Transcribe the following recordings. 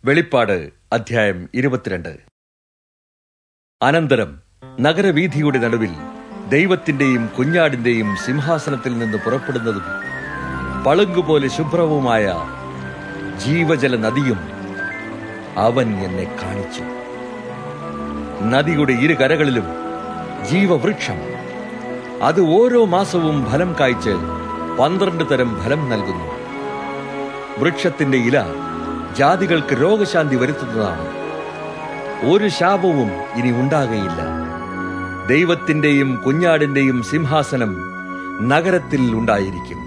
വെളിപ്പാട് അധ്യായം ഇരുപത്തിരണ്ട് അനന്തരം നഗരവീഥിയുടെ നടുവിൽ ദൈവത്തിന്റെയും കുഞ്ഞാടിന്റെയും സിംഹാസനത്തിൽ നിന്ന് പുറപ്പെടുന്നതും പളുങ്കുപോലെ ശുഭ്രവുമായ ജീവജല നദിയും അവൻ എന്നെ കാണിച്ചു നദിയുടെ ഇരു കരകളിലും ജീവവൃക്ഷം അത് ഓരോ മാസവും ഫലം കായ്ച്ച് പന്ത്രണ്ട് തരം ഫലം നൽകുന്നു വൃക്ഷത്തിന്റെ ഇല ജാതികൾക്ക് രോഗശാന്തി വരുത്തുന്നതാണ് ഒരു ശാപവും ഇനി ഉണ്ടാകയില്ല ദൈവത്തിന്റെയും കുഞ്ഞാടിന്റെയും സിംഹാസനം നഗരത്തിൽ ഉണ്ടായിരിക്കും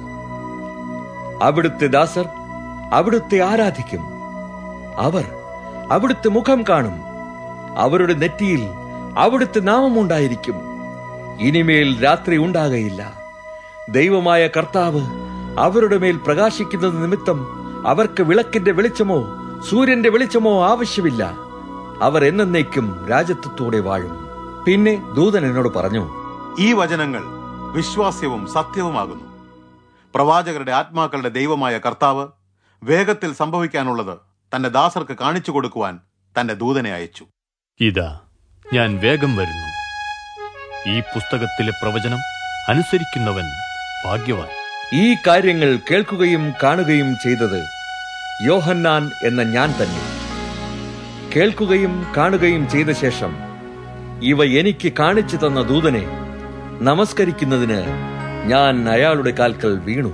അവിടുത്തെ ദാസർ അവിടുത്തെ ആരാധിക്കും അവർ അവിടുത്തെ മുഖം കാണും അവരുടെ നെറ്റിയിൽ അവിടുത്തെ നാമമുണ്ടായിരിക്കും ഇനിമേൽ രാത്രി ഉണ്ടാകയില്ല ദൈവമായ കർത്താവ് അവരുടെ മേൽ പ്രകാശിക്കുന്നത് നിമിത്തം അവർക്ക് വിളക്കിന്റെ വെളിച്ചമോ സൂര്യന്റെ വെളിച്ചമോ ആവശ്യമില്ല അവർ എന്നേക്കും രാജത്വത്തോടെ വാഴും പിന്നെ ദൂതൻ എന്നോട് പറഞ്ഞു ഈ വചനങ്ങൾ വിശ്വാസ്യവും സത്യവുമാകുന്നു പ്രവാചകരുടെ ആത്മാക്കളുടെ ദൈവമായ കർത്താവ് വേഗത്തിൽ സംഭവിക്കാനുള്ളത് തന്റെ ദാസർക്ക് കാണിച്ചു കൊടുക്കുവാൻ തന്റെ ദൂതനെ അയച്ചു ഇതാ ഞാൻ വേഗം വരുന്നു ഈ പുസ്തകത്തിലെ പ്രവചനം അനുസരിക്കുന്നവൻ ഭാഗ്യവാൻ ഈ കാര്യങ്ങൾ കേൾക്കുകയും കാണുകയും ചെയ്തത് യോഹന്നാൻ എന്ന ഞാൻ തന്നെ കേൾക്കുകയും കാണുകയും ചെയ്ത ശേഷം ഇവ എനിക്ക് കാണിച്ചു തന്ന ദൂതനെ നമസ്കരിക്കുന്നതിന് ഞാൻ അയാളുടെ കാൽക്കൽ വീണു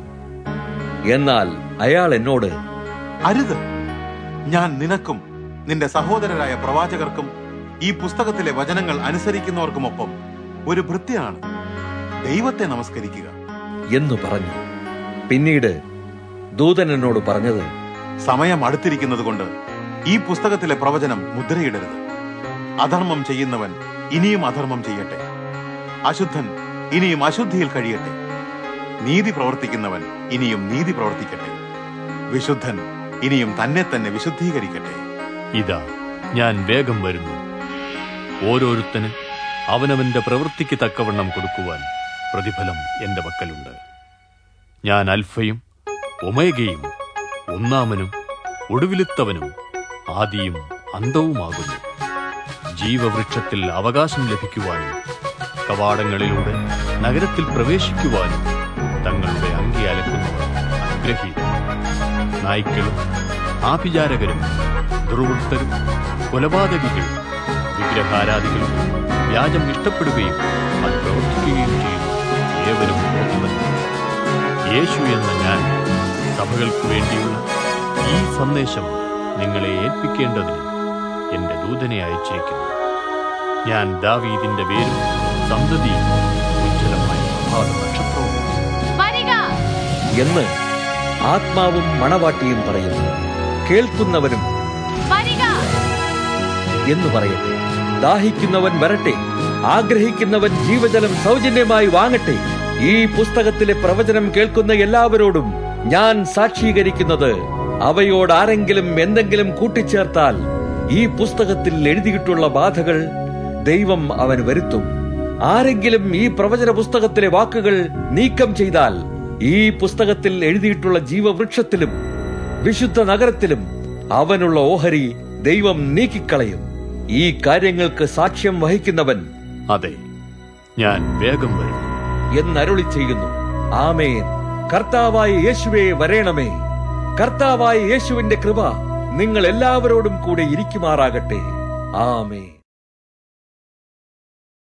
എന്നാൽ അയാൾ എന്നോട് അരുത് ഞാൻ നിനക്കും നിന്റെ സഹോദരരായ പ്രവാചകർക്കും ഈ പുസ്തകത്തിലെ വചനങ്ങൾ അനുസരിക്കുന്നവർക്കുമൊപ്പം ഒരു ഭൃത്യനാണ് ദൈവത്തെ നമസ്കരിക്കുക എന്നു പറഞ്ഞു പിന്നീട് ദൂതൻ എന്നോട് പറഞ്ഞത് സമയം അടുത്തിരിക്കുന്നത് കൊണ്ട് ഈ പുസ്തകത്തിലെ പ്രവചനം മുദ്രയിടരുത് അധർമ്മം ചെയ്യുന്നവൻ ഇനിയും അധർമ്മം ചെയ്യട്ടെ അശുദ്ധൻ ഇനിയും അശുദ്ധിയിൽ കഴിയട്ടെ നീതി പ്രവർത്തിക്കുന്നവൻ ഇനിയും നീതി പ്രവർത്തിക്കട്ടെ വിശുദ്ധൻ ഇനിയും തന്നെ തന്നെ വിശുദ്ധീകരിക്കട്ടെ ഇതാ ഞാൻ വേഗം വരുന്നു ഓരോരുത്തന് അവനവന്റെ പ്രവൃത്തിക്ക് തക്കവണ്ണം കൊടുക്കുവാൻ പ്രതിഫലം എന്റെ പക്കലുണ്ട് ഞാൻ അൽഫയും ഒമേഗയും ഒന്നാമനും ഒടുവിലുത്തവനും ആദിയും അന്തവുമാകുന്നു ജീവവൃക്ഷത്തിൽ അവകാശം ലഭിക്കുവാനും കവാടങ്ങളിലൂടെ നഗരത്തിൽ പ്രവേശിക്കുവാനും തങ്ങളുടെ അങ്കി അലക്കുന്നവർ അനുഗ്രഹീതം നായ്ക്കളും ആഭിചാരകരും ദുർവൃത്തരും കൊലപാതകികളും വിഗ്രഹാരാധികളും വ്യാജം ഇഷ്ടപ്പെടുകയും അത് പ്രവർത്തിക്കുകയും ചെയ്യുന്നു ഏവരും ഓർത്തുവരുന്നു യേശു എന്ന ഞാൻ സഭകൾക്ക് വേണ്ടിയുള്ള ഈ സന്ദേശം നിങ്ങളെ ഏൽപ്പിക്കേണ്ടതിന് എന്റെ ദൂതനെ അയച്ചിരിക്കുന്നു ഞാൻ ദാവീദിന്റെ പേരും സന്തതിയും ഉജ്ജ്വലമായ പ്രഭാത നക്ഷത്രവും വരിക എന്ന് ആത്മാവും മണവാട്ടിയും പറയുന്നു കേൾക്കുന്നവനും വരിക എന്ന് പറയട്ടെ ദാഹിക്കുന്നവൻ വരട്ടെ ആഗ്രഹിക്കുന്നവൻ ജീവജലം സൗജന്യമായി വാങ്ങട്ടെ ഈ പുസ്തകത്തിലെ പ്രവചനം കേൾക്കുന്ന എല്ലാവരോടും ഞാൻ സാക്ഷീകരിക്കുന്നത് അവയോട് ആരെങ്കിലും എന്തെങ്കിലും കൂട്ടിച്ചേർത്താൽ ഈ പുസ്തകത്തിൽ എഴുതിയിട്ടുള്ള ബാധകൾ ദൈവം അവൻ വരുത്തും ആരെങ്കിലും ഈ പ്രവചന പുസ്തകത്തിലെ വാക്കുകൾ നീക്കം ചെയ്താൽ ഈ പുസ്തകത്തിൽ എഴുതിയിട്ടുള്ള ജീവവൃക്ഷത്തിലും വിശുദ്ധ നഗരത്തിലും അവനുള്ള ഓഹരി ദൈവം നീക്കിക്കളയും ഈ കാര്യങ്ങൾക്ക് സാക്ഷ്യം വഹിക്കുന്നവൻ അതെ ഞാൻ വേഗം വരും എന്നരുളി ചെയ്യുന്നു ആമേൻ കർത്താവായ യേശുവേ വരേണമേ കർത്താവായ യേശുവിന്റെ കൃപ നിങ്ങൾ എല്ലാവരോടും കൂടെ ഇരിക്കുമാറാകട്ടെ ആമേൻ